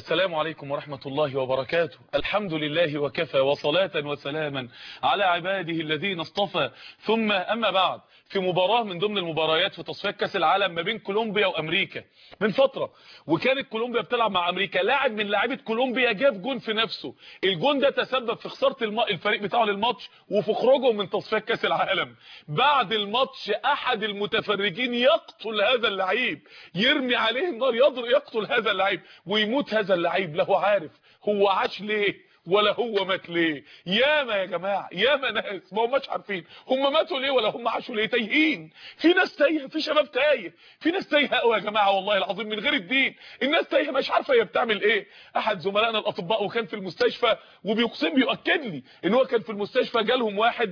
السلام عليكم ورحمة الله وبركاته الحمد لله وكفى وصلاة وسلاما على عباده الذين اصطفى ثم أما بعد في مباراة من ضمن المباريات في تصفيات كاس العالم ما بين كولومبيا وامريكا من فترة وكانت كولومبيا بتلعب مع امريكا لاعب من لاعيبه كولومبيا جاب جون في نفسه الجون ده تسبب في خساره الم... الفريق بتاعه للماتش وفي خروجه من تصفيات كاس العالم بعد الماتش احد المتفرجين يقتل هذا اللعيب يرمي عليه النار يضرب يقتل هذا اللعيب ويموت هذا اللعيب لا هو عارف هو عاش ليه ولا هو مات ليه ياما يا جماعه ياما ناس ما هماش عارفين هم ماتوا ليه ولا هم عاشوا ليه تايهين في ناس تايهه في شباب تايه في ناس تايهه قوي يا جماعه والله العظيم من غير الدين الناس تايهه مش عارفه هي بتعمل ايه احد زملائنا الاطباء وكان في المستشفى وبيقسم بيؤكد لي ان هو كان في المستشفى جالهم واحد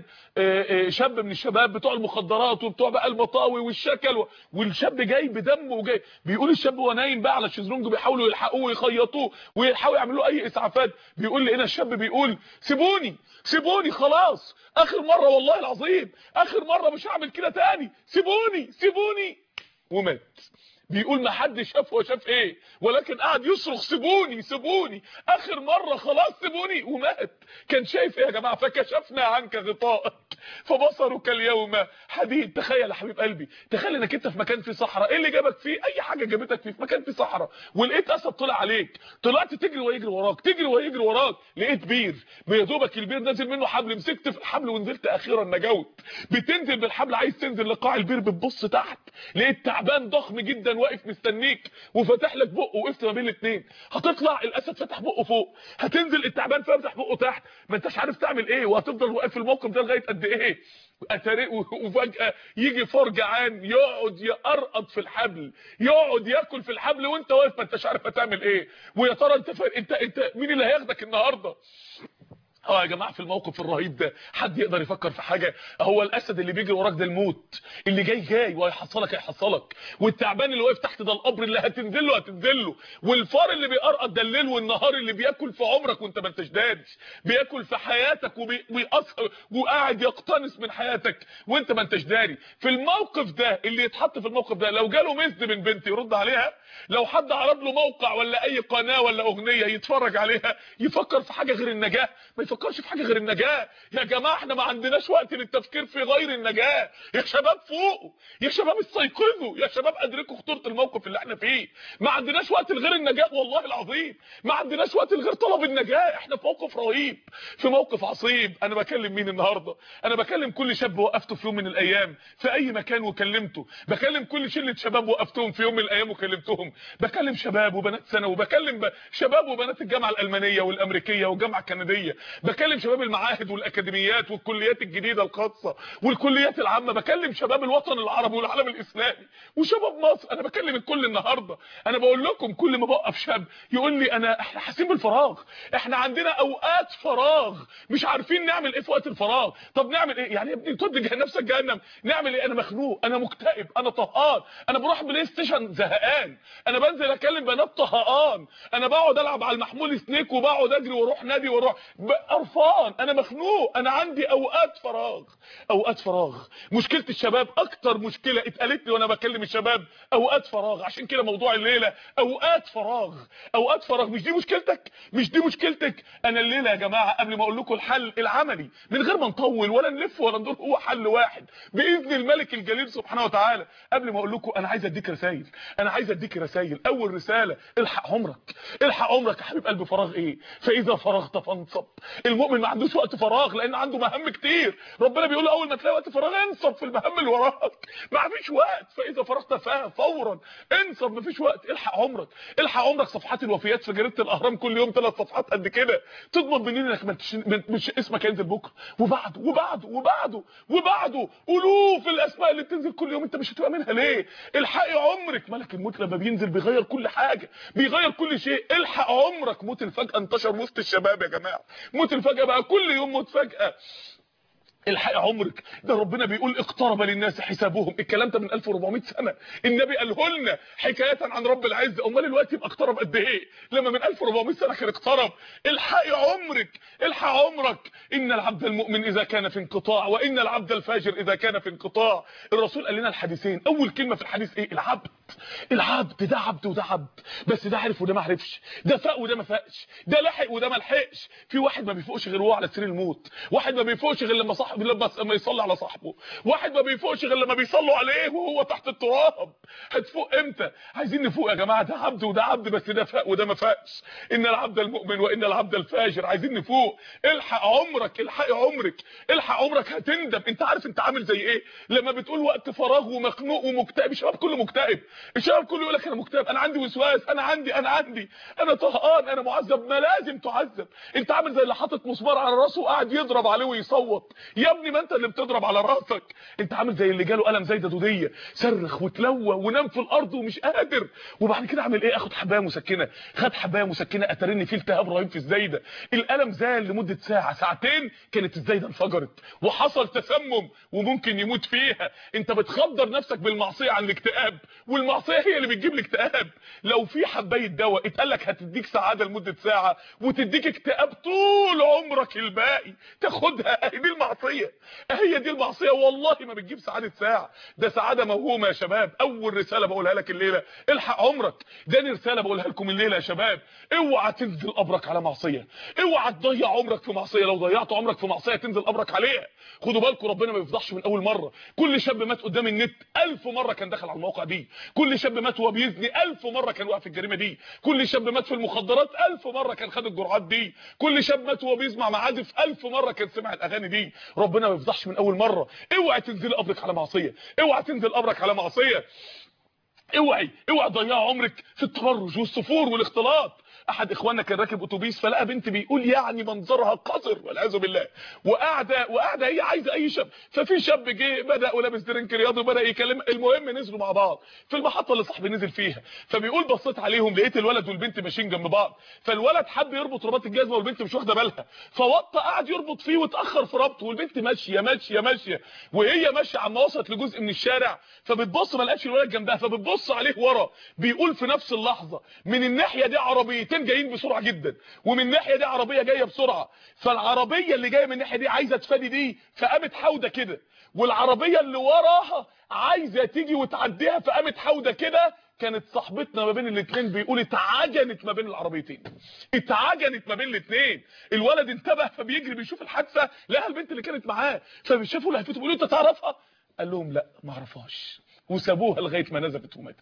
شاب من الشباب بتوع المخدرات وبتوع بقى المطاوي والشكل والشاب جاي بدم وجاي بيقول الشاب وهو نايم بقى على الشезлونج بيحاولوا يلحقوه ويخيطوه ويحاولوا يعملوا له اي اسعافات بيقول لي هنا الشاب بيقول سيبوني سيبوني خلاص اخر مرة والله العظيم اخر مرة مش هعمل كده تاني سيبوني سيبوني ومات بيقول ما حد شاف هو شاف ايه ولكن قعد يصرخ سيبوني سيبوني اخر مرة خلاص سيبوني ومات كان شايف ايه يا جماعة فكشفنا عنك غطاءك فبصرك اليوم حديد تخيل يا حبيب قلبي تخيل انك انت في مكان فيه صحراء ايه اللي جابك فيه اي حاجة جابتك فيه في مكان فيه صحراء ولقيت اسد طلع عليك طلعت تجري ويجري وراك تجري ويجري وراك لقيت بير بيدوبك البير نازل منه حبل مسكت في الحبل ونزلت اخيرا نجوت بتنزل بالحبل عايز تنزل لقاع البير بتبص تحت لقيت تعبان ضخم جدا واقف مستنيك وفتح لك بقه وقفت ما بين الاثنين هتطلع الاسد فتح بقه فوق هتنزل التعبان فتح بقه تحت ما انتش عارف تعمل ايه وهتفضل واقف في الموقف ده لغايه قد ايه اتاري وفجاه يجي فار جعان يقعد يقرقط في الحبل يقعد ياكل في الحبل وانت واقف ما انتش عارف هتعمل ايه ويا ترى انت فر... انت انت مين اللي هياخدك النهارده اه يا جماعه في الموقف الرهيب ده حد يقدر يفكر في حاجه هو الاسد اللي بيجري وراك ده الموت اللي جاي جاي وهيحصلك هيحصلك والتعبان اللي واقف تحت ده القبر اللي هتنزل له هتنزل له والفار اللي بيقرقط ده الليل والنهار اللي بياكل في عمرك وانت ما انتش دارش بياكل في حياتك وبيأثر وقاعد يقتنص من حياتك وانت ما انتش داري في الموقف ده اللي يتحط في الموقف ده لو جاله مسد من بنت يرد عليها لو حد عرض له موقع ولا اي قناه ولا اغنيه يتفرج عليها يفكر في حاجه غير النجاه ما يفكرش في حاجه غير النجاه يا جماعه احنا ما عندناش وقت للتفكير في غير النجاه يا شباب فوقوا يا شباب استيقظوا يا شباب ادركوا خطوره الموقف اللي احنا فيه ما عندناش وقت لغير النجاه والله العظيم ما عندناش وقت لغير طلب النجاه احنا في موقف رهيب في موقف عصيب انا بكلم مين النهارده انا بكلم كل شاب وقفته في يوم من الايام في اي مكان وكلمته بكلم كل شله شباب وقفتهم في يوم من الايام وكلمتهم بكلم شباب وبنات ثانوي وبكلم شباب وبنات الجامعه الالمانيه والامريكيه والجامعه الكنديه بكلم شباب المعاهد والاكاديميات والكليات الجديده الخاصه والكليات العامه بكلم شباب الوطن العربي والعالم الاسلامي وشباب مصر انا بكلم الكل النهارده انا بقول لكم كل ما بوقف شاب يقول لي انا احنا حاسين بالفراغ احنا عندنا اوقات فراغ مش عارفين نعمل ايه في وقت الفراغ طب نعمل ايه يعني يا ابني تدج نفسك جهنم نعمل ايه انا مخنوق انا مكتئب انا طهقان انا بروح بلاي ستيشن زهقان انا بنزل اكلم بنات طهقان انا بقعد العب على المحمول سنيك وبقعد اجري واروح نادي واروح قرفان انا مخنوق انا عندي اوقات فراغ اوقات فراغ مشكله الشباب اكتر مشكله اتقالت لي وانا بكلم الشباب اوقات فراغ عشان كده موضوع الليله اوقات فراغ اوقات فراغ مش دي مشكلتك مش دي مشكلتك انا الليله يا جماعه قبل ما اقول لكم الحل العملي من غير ما نطول ولا نلف ولا ندور هو حل واحد باذن الملك الجليل سبحانه وتعالى قبل ما اقول لكم انا عايز اديك رسائل انا عايز اديك رسائل اول رساله الحق عمرك الحق عمرك يا حبيب قلبي فراغ ايه فاذا فرغت فانصب المؤمن ما عندوش وقت فراغ لان عنده مهام كتير ربنا بيقول اول ما تلاقي وقت فراغ انصب في المهام اللي وراك ما فيش وقت فاذا فرغت فورا انصب ما فيش وقت الحق عمرك الحق عمرك صفحات الوفيات في جريده الاهرام كل يوم ثلاث صفحات قد كده تضمن منين انك مش اسمك هينزل بكره وبعده وبعده وبعده وبعده الوف الاسماء اللي بتنزل كل يوم انت مش هتبقى منها ليه الحقي عمرك ملك الموت لما بينزل بيغير كل حاجه بيغير كل شيء الحق عمرك موت الفجاه انتشر وسط الشباب يا جماعه موت الفجاه بقى كل يوم موت فجاه الحق عمرك ده ربنا بيقول اقترب للناس حسابهم الكلام ده من 1400 سنه النبي قاله لنا حكايه عن رب العزه امال الوقت يبقى اقترب قد ايه لما من 1400 سنه كان اقترب الحق عمرك الحق عمرك ان العبد المؤمن اذا كان في انقطاع وان العبد الفاجر اذا كان في انقطاع الرسول قال لنا الحديثين اول كلمه في الحديث ايه العبد العبد ده عبد وده عبد بس ده عرف وده ما عرفش ده فاق وده ما فاقش ده لحق وده ما لحقش في واحد ما بيفوقش غير وهو على سرير الموت واحد ما بيفوقش غير لما صاحب لما يصلي على صاحبه واحد ما بيفوقش غير لما بيصلوا عليه وهو تحت التراب هتفوق امتى عايزين نفوق يا جماعه ده عبد وده عبد بس ده فاق وده ما فاقش ان العبد المؤمن وان العبد الفاجر عايزين نفوق الحق عمرك الحق عمرك الحق عمرك هتندم انت عارف انت عامل زي ايه لما بتقول وقت فراغ ومخنوق ومكتئب الشباب كله مكتئب الشباب كله يقول لك انا مكتئب انا عندي وسواس انا عندي انا عندي انا طهقان انا معذب ما لازم تعذب انت عامل زي اللي حاطط مسمار على راسه وقاعد يضرب عليه ويصوت يا ابني ما انت اللي بتضرب على راسك انت عامل زي اللي جاله قلم زايده دوديه صرخ وتلوى ونام في الارض ومش قادر وبعد كده اعمل ايه اخد حبايه مسكنه خد حبايه مسكنه اترني فيه التهاب رهيب في الزايده الالم زال لمده ساعه ساعتين كانت الزايده انفجرت وحصل تسمم وممكن يموت فيها انت بتخدر نفسك بالمعصيه عن الاكتئاب والمعصيه هي اللي بتجيب الاكتئاب لو في حبايه دواء اتقال لك هتديك سعاده لمده ساعه وتديك اكتئاب طول عمرك الباقي تاخدها اهي دي المعصيه هي دي المعصيه والله ما بتجيب سعاده ساعه ده سعاده موهومه يا شباب اول رساله بقولها لك الليله الحق عمرك دي رساله بقولها لكم الليله يا شباب اوعى تنزل قبرك على معصيه اوعى تضيع عمرك في معصيه لو ضيعت عمرك في معصيه تنزل قبرك عليها خدوا بالكم ربنا ما بيفضحش من اول مره كل شاب مات قدام النت ألف مره كان دخل على الموقع دي كل شاب مات وهو بيزني ألف مره كان واقع في الجريمه دي كل شاب مات في المخدرات ألف مره كان خد الجرعات دي كل شاب مات وهو بيسمع معازف ألف مره كان سمع الاغاني دي ربنا ما بيفضحش من اول مره اوعى تنزل قبرك على معصيه اوعى تنزل قبرك على معصيه اوعي اوعى تضيع عمرك في التبرج والسفور والاختلاط احد اخواننا كان راكب اتوبيس فلقى بنت بيقول يعني منظرها قذر والعياذ بالله وقاعده وقاعده هي عايزه اي شاب ففي شاب جه بدا ولابس درينك رياضي وبدا يكلم المهم نزلوا مع بعض في المحطه اللي صاحبي نزل فيها فبيقول بصيت عليهم لقيت الولد والبنت ماشيين جنب بعض فالولد حب يربط رباط الجزمه والبنت مش واخده بالها فوطى قعد يربط فيه واتاخر في ربطه والبنت ماشيه ماشيه ماشيه وهي ماشيه عما وصلت لجزء من الشارع فبتبص ما لقاش الولد جنبها فبتبص عليه ورا بيقول في نفس اللحظه من الناحيه دي عربيتين جايين بسرعه جدا ومن الناحيه دي عربيه جايه بسرعه فالعربيه اللي جايه من الناحيه دي عايزه تفادي دي فقامت حوده كده والعربيه اللي وراها عايزه تيجي وتعديها فقامت حوده كده كانت صاحبتنا ما بين الاثنين بيقول اتعجنت ما بين العربيتين اتعجنت ما بين الاثنين الولد انتبه فبيجري بيشوف الحادثه لقى البنت اللي كانت معاه فبيشوفوا لهفته بيقولوا انت تعرفها قال لهم لا ما اعرفهاش وسابوها لغايه ما نزفت وماتت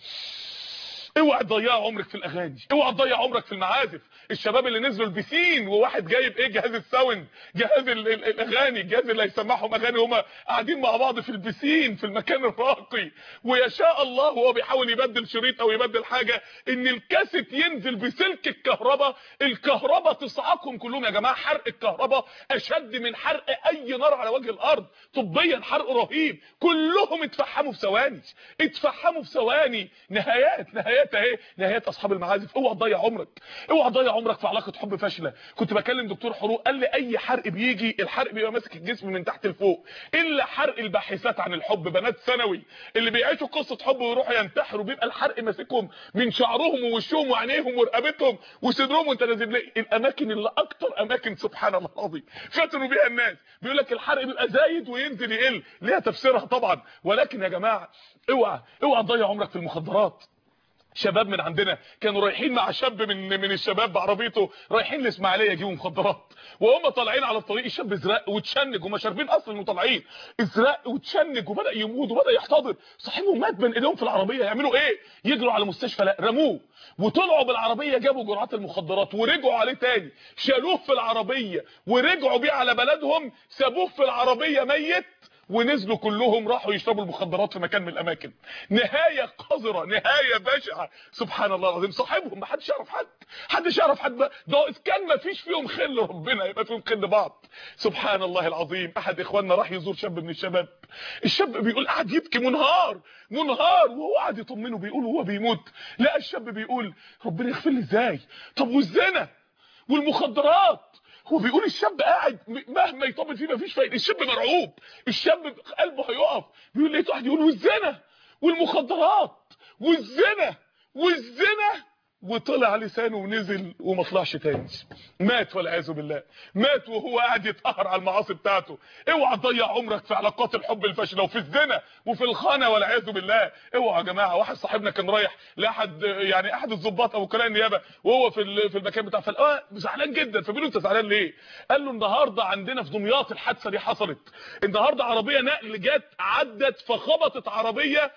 اوعى تضيع عمرك في الاغاني اوعى تضيع عمرك في المعازف الشباب اللي نزلوا البسين وواحد جايب ايه جهاز الساوند جهاز ال ال الاغاني الجهاز اللي هيسمعهم اغاني هما قاعدين مع بعض في البسين في المكان الراقي ويشاء الله وهو بيحاول يبدل شريط او يبدل حاجه ان الكاسيت ينزل بسلك الكهرباء الكهرباء تصعقهم كلهم يا جماعه حرق الكهرباء اشد من حرق اي نار على وجه الارض طبيا حرق رهيب كلهم اتفحموا في ثواني اتفحموا في ثواني نهايات نهايات نهايات اهي نهايات اصحاب المعازف اوعى تضيع عمرك اوعى تضيع عمرك في علاقه حب فاشله كنت بكلم دكتور حروق قال لي اي حرق بيجي الحرق بيبقى ماسك الجسم من تحت لفوق الا حرق الباحثات عن الحب بنات ثانوي اللي بيعيشوا قصه حب ويروحوا ينتحروا بيبقى الحرق ماسكهم من شعرهم ووشهم وعينيهم ورقبتهم وصدرهم وانت نازل ليه الاماكن اللي اكتر اماكن سبحان الله العظيم فتنوا بيها الناس بيقول لك الحرق بيبقى زايد وينزل يقل ليها تفسيرها طبعا ولكن يا جماعه اوعى اوعى تضيع عمرك في المخدرات شباب من عندنا كانوا رايحين مع شاب من من الشباب بعربيته رايحين الاسماعيليه يجيبوا مخدرات وهم طالعين على الطريق الشاب ازرق وتشنج وما شاربين اصلا وطالعين ازرق وتشنج وبدا يموت وبدا يحتضر صاحبهم مات بين ايديهم في العربيه يعملوا ايه يجروا على مستشفى لا رموه وطلعوا بالعربيه جابوا جرعات المخدرات ورجعوا عليه تاني شالوه في العربيه ورجعوا بيه على بلدهم سابوه في العربيه ميت ونزلوا كلهم راحوا يشربوا المخدرات في مكان من الاماكن نهايه قذره نهايه بشعه سبحان الله العظيم صاحبهم ما حدش يعرف حد حدش يعرف حد ده اذا كان ما فيش فيهم خل ربنا يبقى فيهم خل بعض سبحان الله العظيم احد اخواننا راح يزور شاب من الشباب الشاب بيقول قاعد يبكي منهار منهار وهو قاعد يطمنه بيقول وهو بيموت لا الشاب بيقول ربنا يغفر لي ازاي طب والزنا والمخدرات هو بيقول الشاب قاعد مهما يطبل فيه مفيش فايده الشاب مرعوب الشاب قلبه هيقف بيقول لقيت واحد يقول والزنا والمخدرات والزنا والزنا وطلع لسانه ونزل وما طلعش تاني مات والعياذ بالله مات وهو قاعد يتقهر على المعاصي بتاعته اوعى تضيع عمرك في علاقات الحب الفاشله وفي الزنا وفي الخانه والعياذ بالله اوعى يا جماعه واحد صاحبنا كان رايح لاحد يعني احد الضباط او وكلاء النيابه وهو في في المكان بتاعه فلقاه زعلان جدا فبيقول له انت زعلان ليه قال له النهارده عندنا في دمياط الحادثه دي حصلت النهارده عربيه نقل جت عدت فخبطت عربيه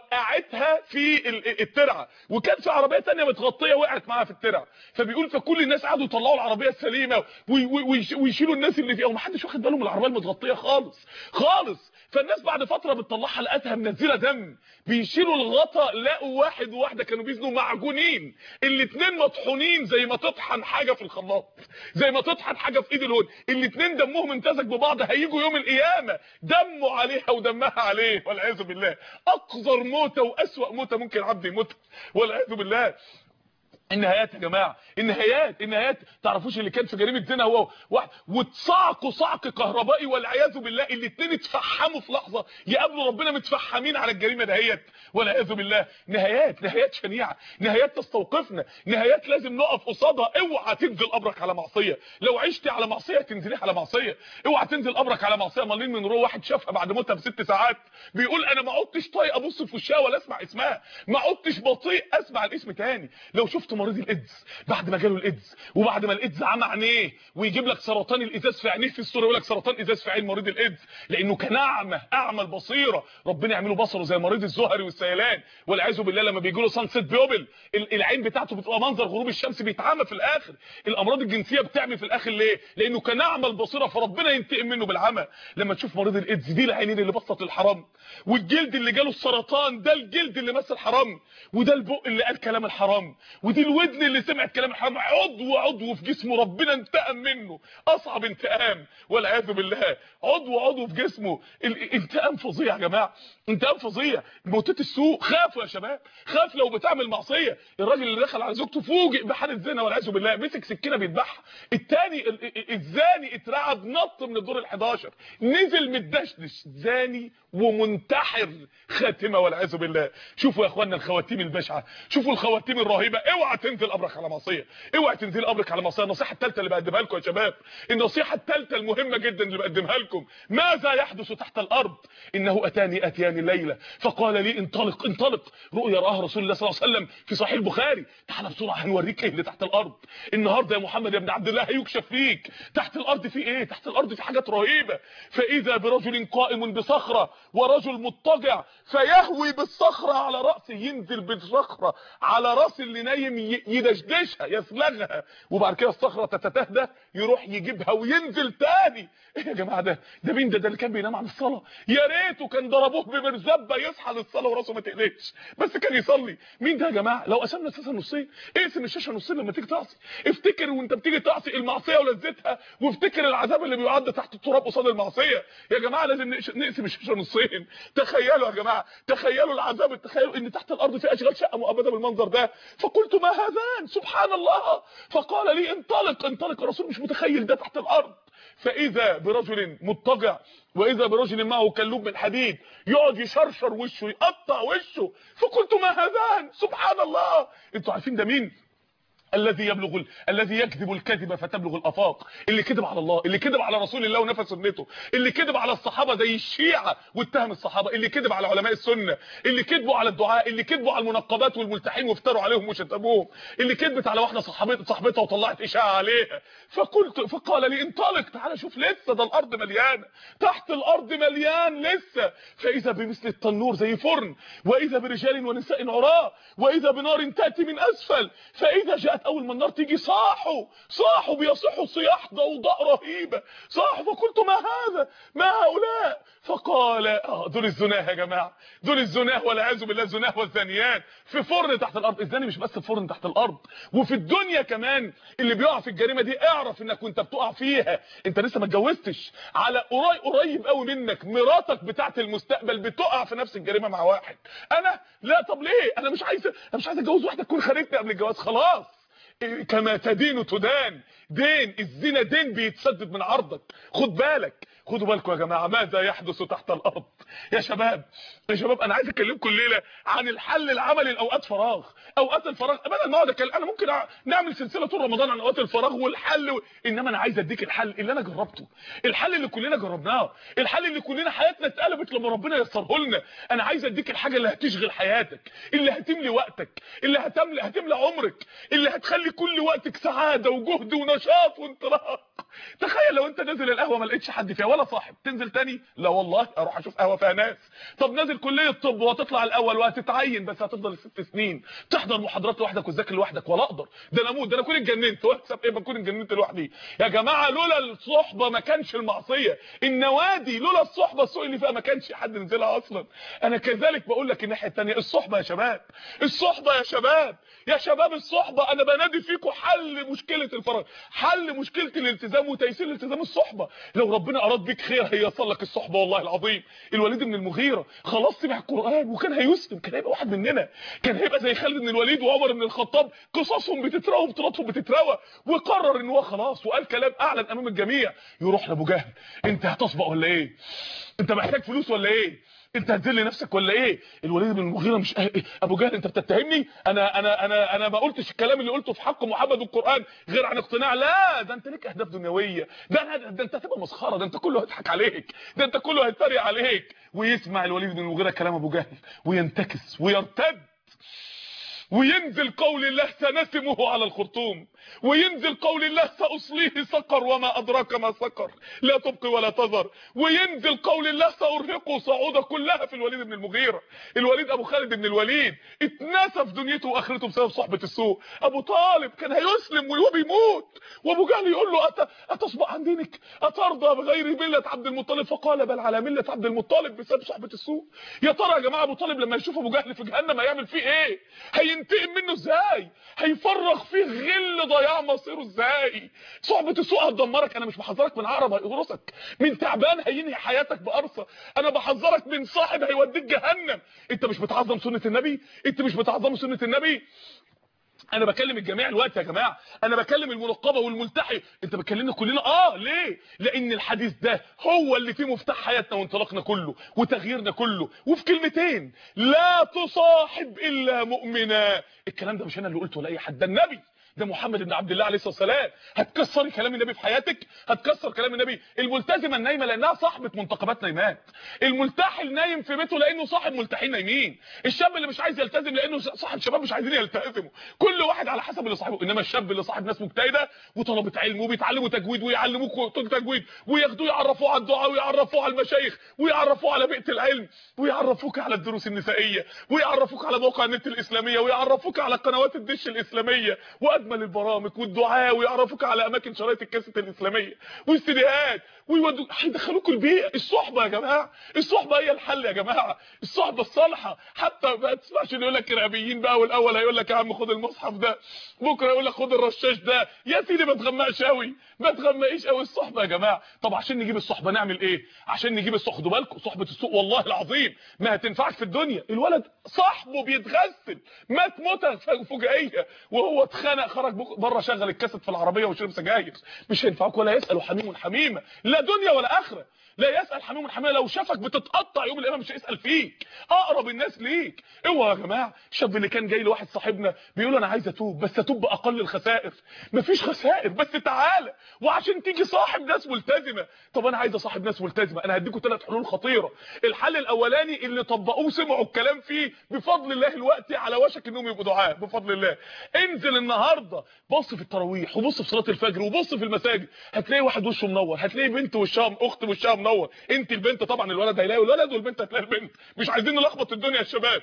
وقعتها في الترعه وكان في عربيه ثانيه متغطيه وقعت معاها في الترعه فبيقول فكل الناس قعدوا يطلعوا العربيه السليمه ويشيلوا الناس اللي فيها ومحدش واخد باله من العربيه المتغطيه خالص خالص فالناس بعد فتره بتطلعها لقتها منزله دم بيشيلوا الغطا لقوا واحد وواحده كانوا بيزنوا معجونين الاثنين مطحونين زي ما تطحن حاجه في الخلاط زي ما تطحن حاجه في ايد الهون الاثنين دمهم امتزج ببعض هيجوا يوم القيامه دمه عليها ودمها عليه والعياذ بالله اقذر موته واسوا موته ممكن عبد يموتها والعياذ بالله النهايات يا جماعه النهايات النهايات تعرفوش اللي كان في جريمه زنا هو واحد وتصعقوا صعق كهربائي والعياذ بالله الاثنين اتفحموا في لحظه يقابلوا ربنا متفحمين على الجريمه دهيت والعياذ بالله نهايات نهايات شنيعه نهايات تستوقفنا نهايات لازم نقف قصادها اوعى تنزل قبرك على معصيه لو عشت على معصيه تنزلي على معصيه اوعى تنزل قبرك على معصيه مالين من روح واحد شافها بعد موتها بست ساعات بيقول انا ما عدتش طايق ابص في وشها ولا اسمع اسمها ما عدتش بطيء اسمع الاسم تاني لو شفت مريض الايدز بعد ما جاله الايدز وبعد ما الايدز عمى عينيه ويجيب لك سرطان الازاز في عينيه في الصوره يقول لك سرطان ازاز في عين مريض الايدز لانه كان اعمى اعمى البصيره ربنا يعمله بصره زي مريض الزهري والسيلان والعياذ بالله لما بيجي له سانسيت بيوبل العين بتاعته بتبقى منظر غروب الشمس بيتعمى في الاخر الامراض الجنسيه بتعمي في الاخر ليه لانه كان اعمى البصيره فربنا ينتقم منه بالعمى لما تشوف مريض الايدز دي العينين اللي بصت للحرام والجلد اللي جاله السرطان ده الجلد اللي مس الحرام وده البق اللي قال كلام الحرام ودي الودن اللي سمعت كلام الحرام عضو عضو في جسمه ربنا انتقم منه اصعب انتقام والعياذ بالله عضو عضو في جسمه الانتقام فظيع يا جماعه انتقام فظيع موتات السوق خافوا يا شباب خاف لو بتعمل معصيه الراجل اللي دخل على زوجته فوجئ بحاله زنا والعياذ بالله مسك سكينه بيذبحها الثاني الزاني اترعب نط من الدور ال11 نزل متدشدش زاني ومنتحر خاتمه والعياذ بالله شوفوا يا اخوانا الخواتيم البشعه شوفوا الخواتيم الرهيبه اوعى تنزل قبرك على معصيه اوعى تنزل قبرك على معصيه النصيحه الثالثه اللي بقدمها لكم يا شباب النصيحه الثالثه المهمه جدا اللي بقدمها لكم ماذا يحدث تحت الارض انه اتاني اتيان الليله فقال لي انطلق انطلق رؤيا راها رسول الله صلى الله عليه وسلم في صحيح البخاري تعال بسرعه هنوريك ايه اللي تحت الارض النهارده يا محمد يا ابن عبد الله هيكشف فيك تحت الارض في ايه تحت الارض في حاجات رهيبه فاذا برجل قائم بصخره ورجل مضطجع فيهوي بالصخره على راسه ينزل بالصخره على راس اللي نايم يدشدشها يسلغها وبعد كده الصخره تتتهدى يروح يجيبها وينزل تاني ايه يا جماعه ده ده مين ده ده اللي كان بينام عن الصلاه يا ريته كان ضربوه بمرزبه يصحى للصلاه وراسه ما تقلقش بس كان يصلي مين ده يا جماعه لو قسمنا الشاشه نصين اقسم الشاشه نصين لما تيجي تعصي افتكر وانت بتيجي تعصي المعصيه ولذتها وافتكر العذاب اللي بيعد تحت التراب قصاد المعصيه يا جماعه لازم نقسم الشاشه نصين تخيلوا يا جماعه تخيلوا العذاب تخيلوا ان تحت الارض في اشغال شقه مؤبده بالمنظر ده فقلت ما هذان سبحان الله فقال لي انطلق انطلق الرسول مش متخيل ده تحت الارض فاذا برجل مضطجع واذا برجل معه كلوب من حديد يقعد يشرشر وشه يقطع وشه فقلت ما هذان سبحان الله انتوا عارفين ده مين الذي يبلغ ال... الذي يكذب الكذب فتبلغ الافاق اللي كذب على الله اللي كذب على رسول الله ونفى سنته اللي كذب على الصحابه زي الشيعه واتهم الصحابه اللي كذب على علماء السنه اللي كذبوا على الدعاء اللي كذبوا على المنقبات والملتحين وافتروا عليهم وشتموهم اللي كذبت على واحده صاحبتها صاحبتها وطلعت اشاعه عليها فقلت فقال لي انطلق تعالى شوف لسه ده الارض مليانه تحت الارض مليان لسه فاذا بمثل التنور زي فرن واذا برجال ونساء عراة واذا بنار تاتي من اسفل فاذا جاءت اول ما النار تيجي صاحوا صاحوا بيصحوا صياح ضوضاء رهيبه صاحوا فقلت ما هذا ما هؤلاء فقال اه دول الزناه يا جماعه دول الزناه والعياذ بالله الزناه والزانيات في فرن تحت الارض الزاني مش بس في فرن تحت الارض وفي الدنيا كمان اللي بيقع في الجريمه دي اعرف انك وانت بتقع فيها انت لسه ما اتجوزتش على قريب قريب قوي منك مراتك بتاعه المستقبل بتقع في نفس الجريمه مع واحد انا لا طب ليه انا مش عايز انا مش عايز اتجوز واحده تكون خانتني قبل الجواز خلاص كما تدين تدان دين الزنا دين بيتسدد من عرضك خد بالك خدوا بالكم يا جماعه ماذا يحدث تحت الارض يا شباب يا شباب انا عايز اكلمكم الليله عن الحل العملي لاوقات فراغ اوقات الفراغ بدل ما اقعد اتكلم انا ممكن نعمل سلسله طول رمضان عن اوقات الفراغ والحل و... انما انا عايز اديك الحل اللي انا جربته الحل اللي كلنا جربناه الحل اللي كلنا حياتنا اتقلبت لما ربنا يسره لنا انا عايز اديك الحاجه اللي هتشغل حياتك اللي هتملي وقتك اللي هتملي هتملى عمرك اللي هتخلي كل وقتك سعاده وجهد ونشاط وانطلاق تخيل لو انت نازل القهوه ما لقيتش حد فيها ولا صاحب تنزل تاني لا والله اروح اشوف قهوه فيها ناس طب نازل كليه طب وهتطلع الاول وهتتعين بس هتفضل ست سنين تحضر محاضرات لوحدك وتذاكر لوحدك ولا اقدر ده انا اموت ده انا اكون اتجننت واكسب ايه بكون اتجننت لوحدي يا جماعه لولا الصحبه ما كانش المعصيه النوادي لولا الصحبه السوق اللي فيها ما كانش حد نزلها اصلا انا كذلك بقول لك الناحيه الثانيه الصحبه يا شباب الصحبه يا شباب يا شباب الصحبه انا بنادي فيكم حل مشكله الفراغ حل مشكله الالتزام وتيسير الالتزام الصحبه لو ربنا اراد بيك خير هيصل لك الصحبه والله العظيم الوليد بن المغيره خلاص سمع القران وكان هيسلم كان هيبقى واحد مننا كان هيبقى زي خالد بن الوليد وعمر بن الخطاب قصصهم بتتروى وبطولاتهم بتتروى وقرر ان هو خلاص وقال كلام اعلن امام الجميع يروح لابو جهل انت هتصبق ولا ايه انت محتاج فلوس ولا ايه انت هتذل نفسك ولا ايه الوليد بن المغيره مش ابو جهل انت بتتهمني انا انا انا انا ما قلتش الكلام اللي قلته في حق محمد والقران غير عن اقتناع لا ده انت ليك اهداف دنيويه ده أنا ده انت هتبقى مسخره ده انت كله هيضحك عليك ده انت كله هيتريق عليك ويسمع الوليد بن المغيره كلام ابو جهل وينتكس ويرتد وينزل قول الله سنسمه على الخرطوم وينزل قول الله سأصليه سقر وما أدراك ما سقر لا تبقي ولا تذر وينزل قول الله سأرهقه صعودة كلها في الوليد بن المغيرة الوليد أبو خالد بن الوليد اتنسى في دنيته وآخرته بسبب صحبة السوء أبو طالب كان هيسلم وهو بيموت وأبو جهل يقول له أت... أتصبح عن دينك أترضى بغير ملة عبد المطلب فقال بل على ملة عبد المطلب بسبب صحبة السوء يا ترى يا جماعة أبو طالب لما يشوف أبو جهل في جهنم هيعمل فيه إيه هينتقم منه إزاي هيفرغ فيه غل ضياع مصيره ازاي صحبه السوء هتدمرك انا مش بحذرك من عقرب هيقرصك من تعبان هينهي حياتك بقرصه انا بحذرك من صاحب هيوديك جهنم انت مش بتعظم سنه النبي انت مش بتعظم سنه النبي انا بكلم الجميع الوقت يا جماعه انا بكلم المنقبه والملتحي انت بتكلمنا كلنا اه ليه لان الحديث ده هو اللي فيه مفتاح حياتنا وانطلاقنا كله وتغييرنا كله وفي كلمتين لا تصاحب الا مؤمنا الكلام ده مش انا اللي قلته ولا اي حد ده النبي ده محمد بن عبد الله عليه الصلاه والسلام هتكسري كلام النبي في حياتك هتكسر كلام النبي الملتزمه النايمه لانها صاحبه منتقبات نايمات الملتحي النايم في بيته لانه صاحب ملتحين نايمين الشاب اللي مش عايز يلتزم لانه صاحب شباب مش عايزين يلتزموا كل واحد على حسب اللي صاحبه انما الشاب اللي صاحب ناس مجتهده وطلبه علم وبيتعلموا تجويد ويعلموك تجويد وياخدوه يعرفوه على الدعاء ويعرفوه على المشايخ ويعرفوه على بيئه العلم ويعرفوك على الدروس النسائيه ويعرفوك على مواقع النت الاسلاميه ويعرفوك على قنوات الدش الاسلاميه واجمل البرامج والدعاء ويعرفوك على اماكن شرايط الكاسيت الاسلاميه والسيديهات ويودوا هيدخلوك البيئه الصحبه يا جماعه الصحبه هي الحل يا جماعه الصحبه الصالحه حتى ما تسمعش اللي يقول لك ارهابيين بقى والاول هيقول لك يا عم خد المصحف ده بكره يقول لك خد الرشاش ده يا سيدي ما تغمقش قوي ما تغمقيش قوي الصحبه يا جماعه طب عشان نجيب الصحبه نعمل ايه عشان نجيب الصحبه خدوا بالكم صحبه السوق والله العظيم ما هتنفعش في الدنيا الولد صاحبه بيتغسل مات موته فجائيه وهو اتخنق خرج بره شغل الكاسيت في العربيه وشرب سجاير مش هينفعك ولا يسال حميم حميمه لا دنيا ولا اخره لا يسال حميم حميمه لو شافك بتتقطع يوم القيامه مش هيسال فيك اقرب الناس ليك اوعى يا جماعه الشاب اللي كان جاي لواحد صاحبنا بيقول انا عايز اتوب بس اتوب باقل الخسائر مفيش خسائر بس تعالى وعشان تيجي صاحب ناس ملتزمه طب انا عايز اصاحب ناس ملتزمه انا هديكم ثلاث حلول خطيره الحل الاولاني اللي طبقوه وسمعوا الكلام فيه بفضل الله الوقت على وشك انهم يبقوا دعاء بفضل الله انزل النهارده بص في التراويح وبص في صلاه الفجر وبص في المساجد هتلاقي واحد وشه منور هتلاقي بنت وشها اخت وشها منور انت البنت طبعا الولد هيلاقي الولد والبنت هتلاقي البنت مش عايزين نلخبط الدنيا يا شباب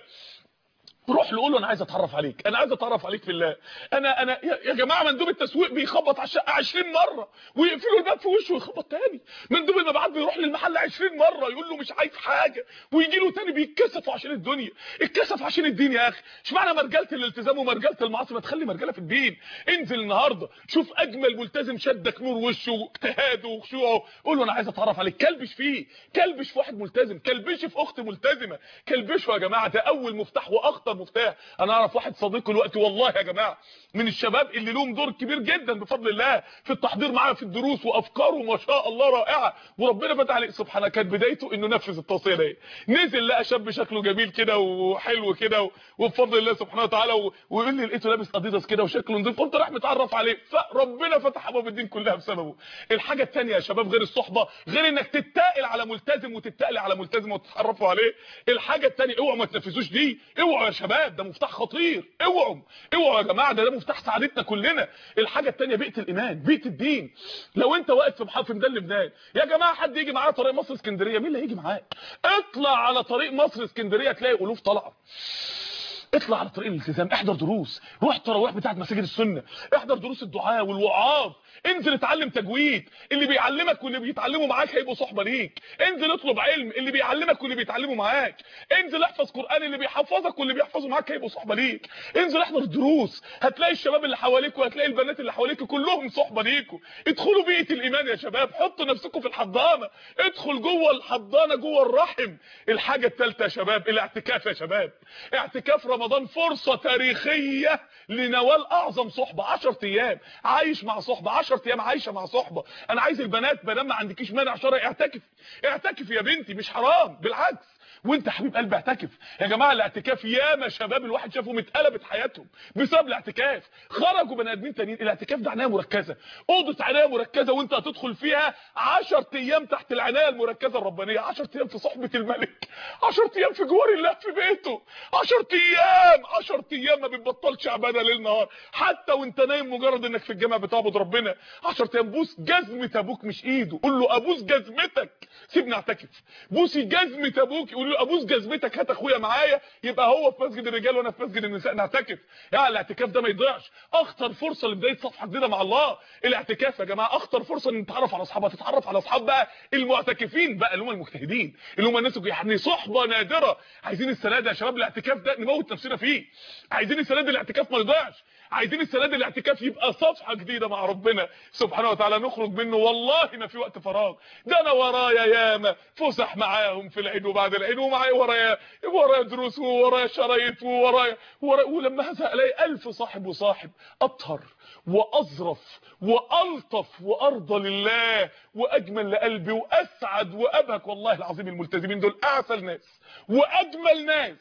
روح له قول له انا عايز اتعرف عليك انا عايز اتعرف عليك في الله انا انا يا جماعه مندوب التسويق بيخبط على الشقه 20 مره ويقفلوا الباب في وشه ويخبط تاني مندوب المبيعات بيروح للمحل 20 مره يقول له مش عايز حاجه ويجي له تاني بيتكسف عشان الدنيا اتكسف عشان الدين يا اخي اشمعنى مرجله الالتزام ومرجله المعاصي ما تخلي مرجله في الدين انزل النهارده شوف اجمل ملتزم شدك نور وشه واجتهاده وخشوعه قول له انا عايز اتعرف عليك كلبش فيه كلبش في واحد ملتزم كلبش في اخت ملتزمه كلبشوا يا جماعه ده اول مفتاح واخطر المفتاح انا اعرف واحد صديقي دلوقتي والله يا جماعه من الشباب اللي لهم دور كبير جدا بفضل الله في التحضير معايا في الدروس وافكاره ما شاء الله رائعه وربنا فتح عليه سبحانه كانت بدايته انه نفذ التوصيه دي نزل لقى شاب شكله جميل كده وحلو كده و- وبفضل الله سبحانه وتعالى و- ويقول لي لقيته لابس اديداس كده وشكله نظيف قلت راح متعرف عليه فربنا فتح ابواب الدين كلها بسببه الحاجه الثانيه يا شباب غير الصحبه غير انك تتقل على ملتزم وتتقل على ملتزم وتتعرفوا عليه الحاجه الثانيه اوعوا ما تنفذوش دي اوعوا يا شباب ده مفتاح خطير اوعوا اوعوا يا جماعه ده ده مفتاح سعادتنا كلنا الحاجه الثانيه بيئه الايمان بيئه الدين لو انت واقف في محافظ ميدان لبنان يا جماعه حد يجي معايا طريق مصر اسكندريه مين اللي هيجي معاك اطلع على طريق مصر اسكندريه تلاقي الوف طالعه اطلع على طريق الالتزام احضر دروس روح التراويح بتاعه مساجد السنه احضر دروس الدعاء والوعاظ انزل اتعلم تجويد اللي بيعلمك واللي بيتعلموا معاك هيبقوا صحبه ليك انزل اطلب علم اللي بيعلمك واللي بيتعلموا معاك انزل احفظ قران اللي بيحفظك واللي بيحفظوا معاك هيبقوا صحبه ليك انزل احضر دروس هتلاقي الشباب اللي حواليك وهتلاقي البنات اللي حواليك كلهم صحبه ليكوا ادخلوا بيئه الايمان يا شباب حطوا نفسكم في الحضانه ادخل جوه الحضانه جوه الرحم الحاجه الثالثه يا شباب الاعتكاف يا شباب اعتكاف رمضان فرصه تاريخيه لنوال اعظم صحبه 10 ايام عايش مع صحبه 10 ايام عايشه مع صحبه انا عايز البنات ما دام ما عندكيش مانع شرعي اعتكف اعتكف يا بنتي مش حرام بالعكس وانت حبيب قلبي اعتكف يا جماعه الاعتكاف ياما شباب الواحد شافهم اتقلبت حياتهم بسبب الاعتكاف خرجوا بني ادمين تانيين الاعتكاف ده عنايه مركزه اوضه عنايه مركزه وانت هتدخل فيها 10 ايام تحت العنايه المركزه الربانيه 10 ايام في صحبه الملك 10 ايام في جوار الله في بيته 10 ايام 10 ايام ما بتبطلش عباده ليل نهار حتى وانت نايم مجرد انك في الجامع بتعبد ربنا 10 ايام بوس جزمه ابوك مش ايده قول له ابوس جزمتك سيبني اعتكف بوسي جزمه ابوك يقول له ابوس جزمتك هات اخويا معايا يبقى هو في مسجد الرجال وانا في مسجد النساء نعتكف يعني الاعتكاف ده ما يضيعش اخطر فرصه لبدايه صفحه جديده مع الله الاعتكاف يا جماعه اخطر فرصه ان نتعرف على اصحابها تتعرف على اصحاب بقى المعتكفين بقى اللي هم المجتهدين اللي هم الناس يعني صحبه نادره عايزين السنه دي يا شباب الاعتكاف ده نموت نفسنا فيه عايزين السنه دي الاعتكاف ما يضيعش عايزين السنه دي الاعتكاف يبقى صفحه جديده مع ربنا سبحانه وتعالى نخرج منه والله ما في وقت فراغ ده انا ورايا ياما فسح معاهم في العيد وبعد العيد ومعايا ورايا ورايا دروس وورايا شرايط وورايا ورا ولما هزهق الاقي الف صاحب وصاحب اطهر واظرف والطف وارضى لله واجمل لقلبي واسعد وابهك والله العظيم الملتزمين دول اعسل ناس واجمل ناس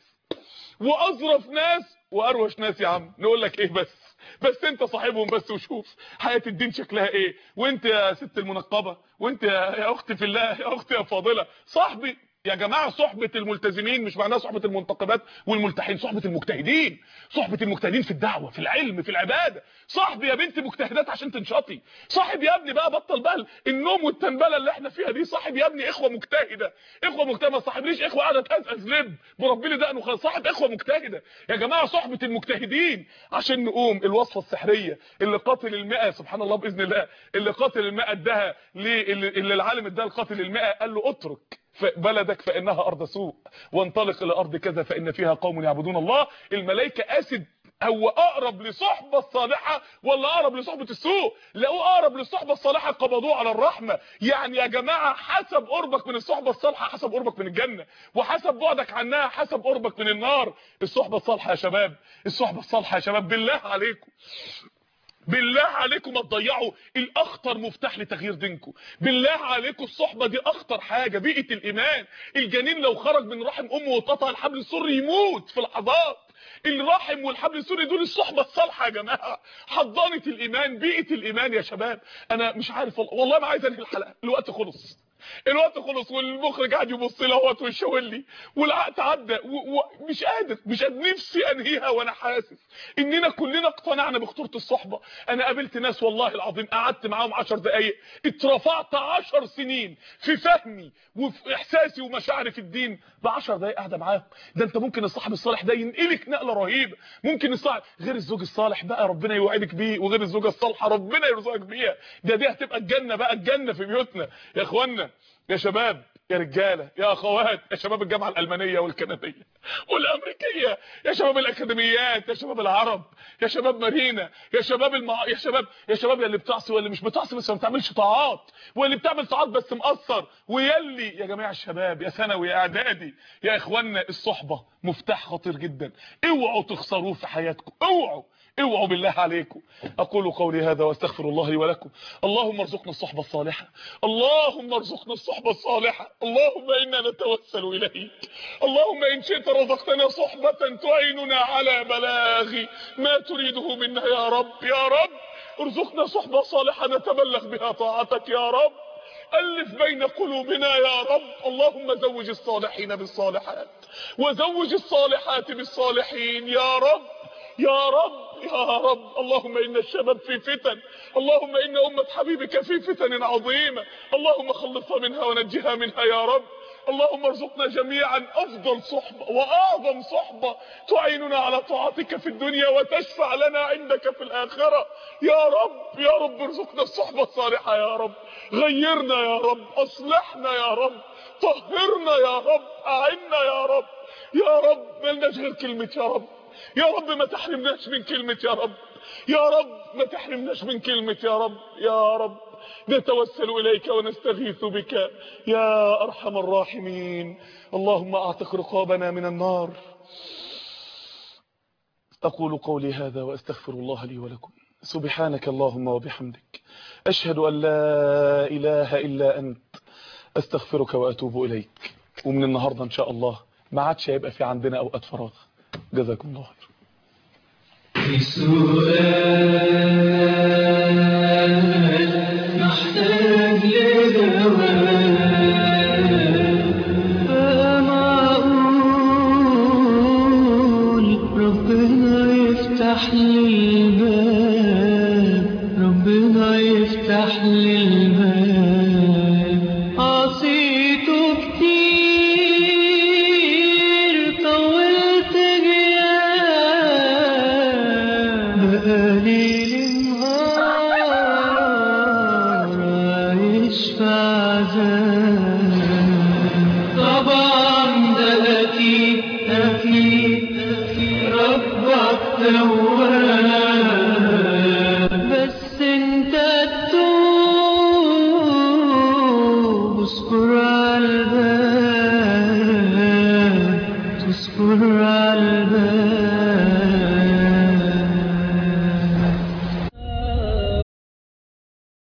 واظرف ناس واروش ناس يا عم نقول لك ايه بس بس انت صاحبهم بس وشوف حياه الدين شكلها ايه وانت يا ست المنقبه وانت يا يا اختي في الله يا اختي يا فاضله صاحبي يا جماعه صحبه الملتزمين مش معناها صحبه المنتقبات والملتحين صحبه المجتهدين صحبه المجتهدين في الدعوه في العلم في العباده صاحب يا بنت مجتهدات عشان تنشطي صاحب يا ابني بقى بطل بقى النوم والتنبله اللي احنا فيها دي صاحب يا ابني اخوه مجتهده اخوه مجتهده ما صاحبليش اخوه قاعده تقزقز لب بربي لي دقن وخلاص صاحب اخوه مجتهده يا جماعه صحبه المجتهدين عشان نقوم الوصفه السحريه اللي قاتل المئة سبحان الله باذن الله اللي قاتل المئة اداها ليه اللي اللي العالم اداها لقاتل المئة قال له اترك بلدك فانها ارض سوء وانطلق الى ارض كذا فان فيها قوم يعبدون الله الملائكه اسد هو اقرب لصحبه الصالحه ولا اقرب لصحبه السوء لقوه اقرب للصحبه الصالحه قبضوه على الرحمه يعني يا جماعه حسب قربك من الصحبه الصالحه حسب قربك من الجنه وحسب بعدك عنها حسب قربك من النار الصحبه الصالحه يا شباب الصحبه الصالحه يا شباب بالله عليكم بالله عليكم ما تضيعوا الاخطر مفتاح لتغيير دينكم بالله عليكم الصحبه دي اخطر حاجه بيئه الايمان الجنين لو خرج من رحم امه واتقطع الحبل السري يموت في لحظات الرحم والحبل السري دول الصحبه الصالحه يا جماعه حضانه الايمان بيئه الايمان يا شباب انا مش عارف والله, والله ما عايز انهي الحلقه الوقت خلص الوقت خلص والمخرج قاعد يبص لي اهوت ويشاور لي والوقت عدى ومش قادر مش قادر نفسي انهيها وانا حاسس اننا كلنا اقتنعنا بخطوره الصحبه انا قابلت ناس والله العظيم قعدت معاهم 10 دقائق اترفعت 10 سنين في فهمي وفي احساسي ومشاعري في الدين ب 10 دقائق قاعده معاهم ده انت ممكن الصاحب الصالح ده ينقلك نقله رهيبه ممكن الصاحب غير الزوج الصالح بقى ربنا يوعدك بيه وغير الزوجه الصالحه ربنا يرزقك بيها ده دي هتبقى الجنه بقى الجنه في بيوتنا يا اخوانا يا شباب يا رجاله يا اخوات يا شباب الجامعه الالمانيه والكنديه والامريكيه يا شباب الاكاديميات يا شباب العرب يا شباب مارينا يا شباب المع... يا شباب يا شباب يا اللي بتعصي واللي مش بتعصي بس ما بتعملش طاعات واللي بتعمل طاعات بس مقصر ويلي يا جماعه الشباب يا ثانوي يا اعدادي يا اخوانا الصحبه مفتاح خطير جدا اوعوا تخسروه في حياتكم اوعوا اوعوا بالله عليكم اقول قولي هذا واستغفر الله لي ولكم اللهم ارزقنا الصحبه الصالحه اللهم ارزقنا الصحبه الصالحه اللهم انا نتوسل اليك اللهم ان شئت رزقتنا صحبه تعيننا على بلاغ ما تريده منا يا رب يا رب ارزقنا صحبه صالحه نتبلغ بها طاعتك يا رب ألف بين قلوبنا يا رب اللهم زوج الصالحين بالصالحات وزوج الصالحات بالصالحين يا رب يا رب يا رب اللهم إن الشباب في فتن اللهم إن أمة حبيبك في فتن عظيمة اللهم خلصها منها ونجها منها يا رب اللهم ارزقنا جميعا أفضل صحبة وأعظم صحبة تعيننا على طاعتك في الدنيا وتشفع لنا عندك في الآخرة يا رب يا رب ارزقنا الصحبة الصالحة يا رب غيرنا يا رب أصلحنا يا رب طهرنا يا رب أعنا يا رب يا رب ملناش غير كلمة يا رب يا رب ما تحرمناش من كلمة يا رب يا رب ما تحرمناش من كلمة يا رب يا رب نتوسل إليك ونستغيث بك يا أرحم الراحمين اللهم أعتق رقابنا من النار أقول قولي هذا وأستغفر الله لي ولكم سبحانك اللهم وبحمدك أشهد أن لا إله إلا أنت أستغفرك وأتوب إليك ومن النهاردة إن شاء الله ما عادش هيبقى في عندنا أوقات فراغ جزاكم الله خير سؤال محتاج لجواب فما أقول ربنا يفتح لي الباب ربنا يفتح لي الباب عصيته كتير طولت غياب بقالي نهار عايش في عذاب طبعا ده أكيد أكيد أكيد ربك تواب